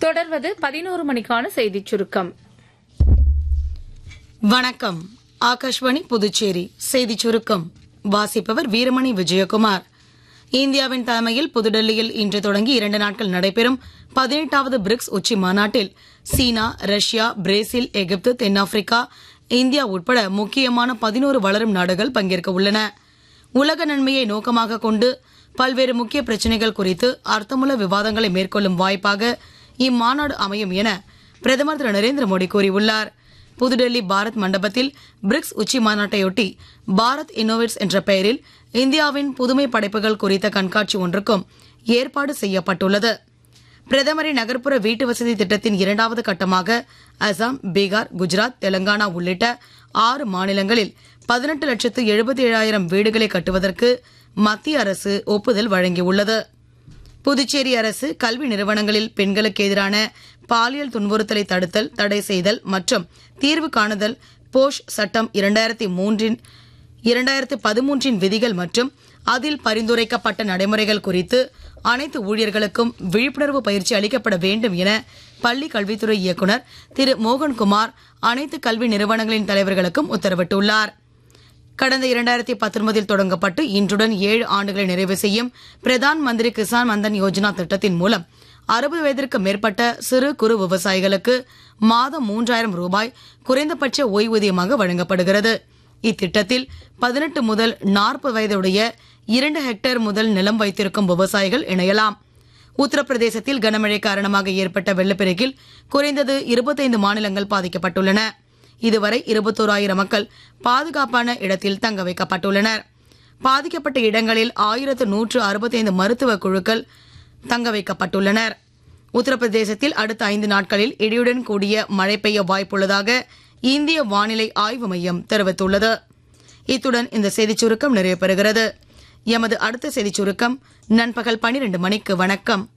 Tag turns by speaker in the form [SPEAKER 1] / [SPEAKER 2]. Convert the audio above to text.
[SPEAKER 1] தொடர்வது பதினோரு மணிக்கான செய்திச் சுருக்கம்
[SPEAKER 2] வணக்கம் ஆகாஷ்வாணி புதுச்சேரி செய்திச் சுருக்கம் வாசிப்பவர் வீரமணி விஜயகுமார் இந்தியாவின் தலைமையில் புதுடெல்லியில் இன்று தொடங்கி இரண்டு நாட்கள் நடைபெறும் பதினெட்டாவது பிரிக்ஸ் உச்சி மாநாட்டில் சீனா ரஷ்யா பிரேசில் எகிப்து தென்னாப்பிரிக்கா இந்தியா உட்பட முக்கியமான பதினோரு வளரும் நாடுகள் பங்கேற்க உள்ளன உலக நன்மையை நோக்கமாக கொண்டு பல்வேறு முக்கிய பிரச்சனைகள் குறித்து அர்த்தமுள்ள விவாதங்களை மேற்கொள்ளும் வாய்ப்பாக இம்மாநாடு அமையும் என பிரதமர் திரு நரேந்திர மோடி கூறியுள்ளார் புதுடெல்லி பாரத் மண்டபத்தில் பிரிக்ஸ் உச்சி மாநாட்டையொட்டி பாரத் இன்னோவேட்ஸ் என்ற பெயரில் இந்தியாவின் புதுமை படைப்புகள் குறித்த கண்காட்சி ஒன்றுக்கும் ஏற்பாடு செய்யப்பட்டுள்ளது பிரதமரின் நகர்ப்புற வீட்டு வசதி திட்டத்தின் இரண்டாவது கட்டமாக அசாம் பீகார் குஜராத் தெலங்கானா உள்ளிட்ட ஆறு மாநிலங்களில் பதினெட்டு லட்சத்து எழுபத்தி ஏழாயிரம் வீடுகளை கட்டுவதற்கு மத்திய அரசு ஒப்புதல் வழங்கியுள்ளது புதுச்சேரி அரசு கல்வி நிறுவனங்களில் பெண்களுக்கு எதிரான பாலியல் துன்புறுத்தலை தடுத்தல் தடை செய்தல் மற்றும் தீர்வு காணுதல் போஷ் சட்டம் இரண்டாயிரத்தி மூன்றின் இரண்டாயிரத்து பதிமூன்றின் விதிகள் மற்றும் அதில் பரிந்துரைக்கப்பட்ட நடைமுறைகள் குறித்து அனைத்து ஊழியர்களுக்கும் விழிப்புணர்வு பயிற்சி அளிக்கப்பட வேண்டும் என பள்ளி கல்வித்துறை இயக்குநர் திரு மோகன்குமார் அனைத்து கல்வி நிறுவனங்களின் தலைவர்களுக்கும் உத்தரவிட்டுள்ளார் கடந்த இரண்டாயிரத்தி பத்தொன்பதில் தொடங்கப்பட்டு இன்றுடன் ஏழு ஆண்டுகளை நிறைவு செய்யும் பிரதான் மந்திரி கிசான் மந்தன் யோஜனா திட்டத்தின் மூலம் அறுபது வயதிற்கு மேற்பட்ட சிறு குறு விவசாயிகளுக்கு மாதம் மூன்றாயிரம் ரூபாய் குறைந்தபட்ச ஓய்வூதியமாக வழங்கப்படுகிறது இத்திட்டத்தில் பதினெட்டு முதல் நாற்பது வயதுடைய இரண்டு ஹெக்டேர் முதல் நிலம் வைத்திருக்கும் விவசாயிகள் இணையலாம் உத்தரப்பிரதேசத்தில் கனமழை காரணமாக ஏற்பட்ட வெள்ளப்பெருக்கில் குறைந்தது இருபத்தைந்து மாநிலங்கள் பாதிக்கப்பட்டுள்ளன இதுவரை இருபத்தோராயிரம் மக்கள் பாதுகாப்பான இடத்தில் தங்க வைக்கப்பட்டுள்ளனர் பாதிக்கப்பட்ட இடங்களில் ஆயிரத்து நூற்று அறுபத்தைந்து மருத்துவ குழுக்கள் தங்க வைக்கப்பட்டுள்ளனர் உத்தரப்பிரதேசத்தில் அடுத்த ஐந்து நாட்களில் இடியுடன் கூடிய மழை பெய்ய வாய்ப்புள்ளதாக இந்திய வானிலை ஆய்வு மையம் தெரிவித்துள்ளது இத்துடன் இந்த செய்திச் சுருக்கம் நிறைவு பெறுகிறது எமது அடுத்த செய்திச் சுருக்கம் நண்பகல் பனிரெண்டு மணிக்கு வணக்கம்